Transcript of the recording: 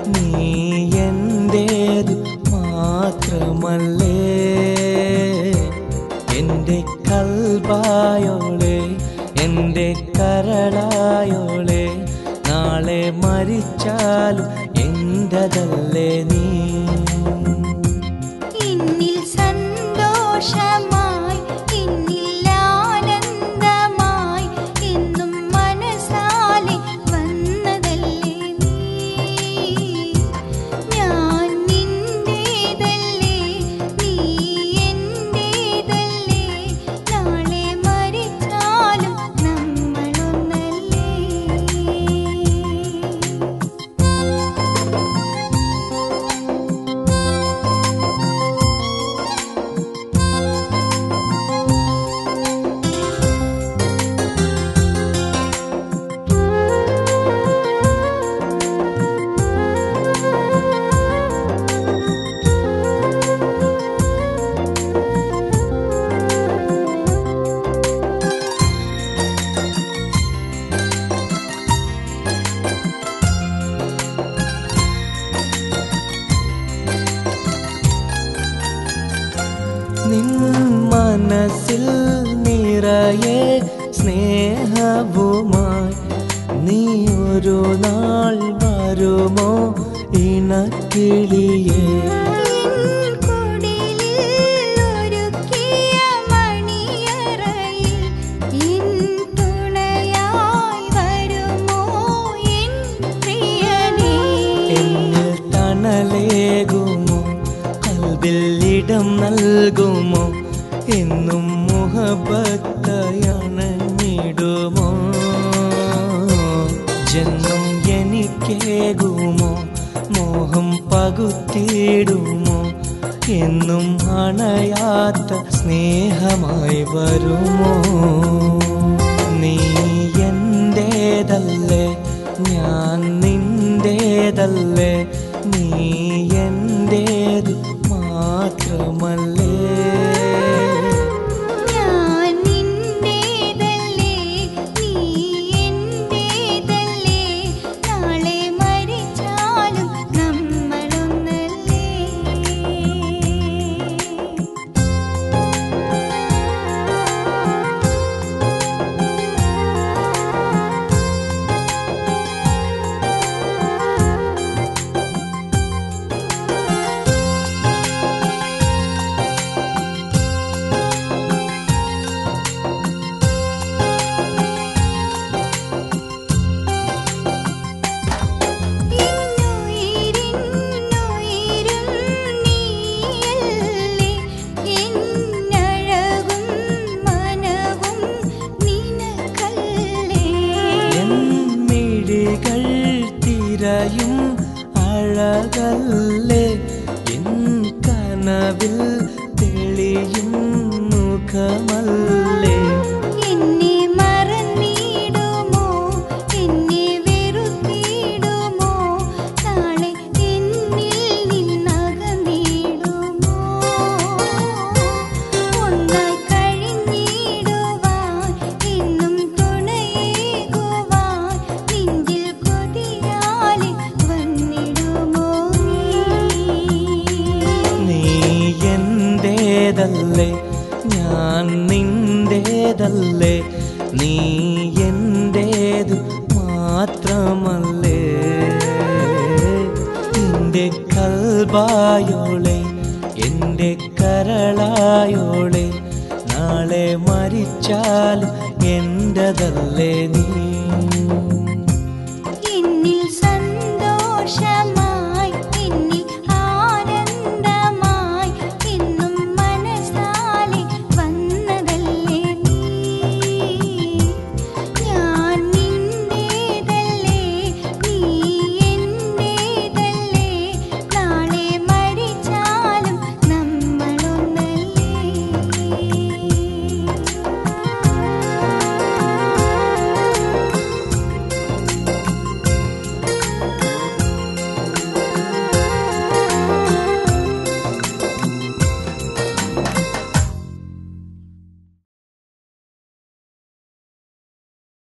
നീ എൻ്റേതു മാത്രമല്ലേ എൻ്റെ കൽബായോളെ എൻ്റെ കരളായോളെ നാളെ മരിച്ചാലും എൻ്റെതല്ലേ നീ എന്നിൽ സന്തോഷമായി എന്നിൽ ആനന്ദമായി എന്നും മനസാലെ വന്നതല്ലേ നീ ഞാൻ നിന്റേതല്ലേ നീ എന്റേതല്ലേ നാളെ മരിച്ചാലും നമ്മളൊന്നല്ലേ നിൻ മനസ്സിൽ നിറയെ സ്നേഹവുമായി നീ ഒരു നാൾ വരുമോ ഇണക്കിളിയേ എൻ കുടിലിൽ ഒരുക്കിയ മണിയറയിൽ എൻ തുണയായി വരുമോ എൻ പ്രിയനേ എന്നിൽ തണലേകുമോ കൽവിൽ ഇടം നൽകുമോ എന്നും മുഹബത്തയണഞ്ഞിടുമോ ജന്മം എനിക്കേകുമോ മോഹം പകുത്തിയിടുമോ എന്നും അണയാത്ത സ്നേഹമായി വരുമോ നീ എന്റേതല്ലേ ഞാൻ നിന്റേതല്ലേ നീ എന്റേത് മാത്രമല്ലേ ഞാൻ നിന്റേതല്ലേ നീ എന്റേതല്ലേ നാളെ മരിച്ചാലും നമ്മളൊന്നല്ലേ എന്നുയിരിന്നുയിരും നീയല്ലേ എന്നഴകും മനവും നിനക്കല്ലേ എൻ മിഴികൾ തിരയും അഴകല്ലേ എൻ കനവിൽ തെളിയും മുഖമല്ലേ എന്നെ മറന്നിടുമോ എന്നെ വെറുത്തിടുമോ നാളെ എന്നിൽ നിന്നകന്നിടുമോ ഒന്നായി കഴിഞ്ഞിടുവാൻ എന്നും തുണയേകുവാൻ നെഞ്ചിൽ കൊതിയാലെ വന്നിടുമോ നീ നീ എന്റേതല്ലേ ഞാൻ നിന്റേതല്ലേ നീ എന്റേത് മാത്രമല്ലേ എൻ്റെ കൽബായോളെ എൻ്റെ കരളായോളെ നാളെ മരിച്ചാലും എൻ്റെതല്ലേ നീ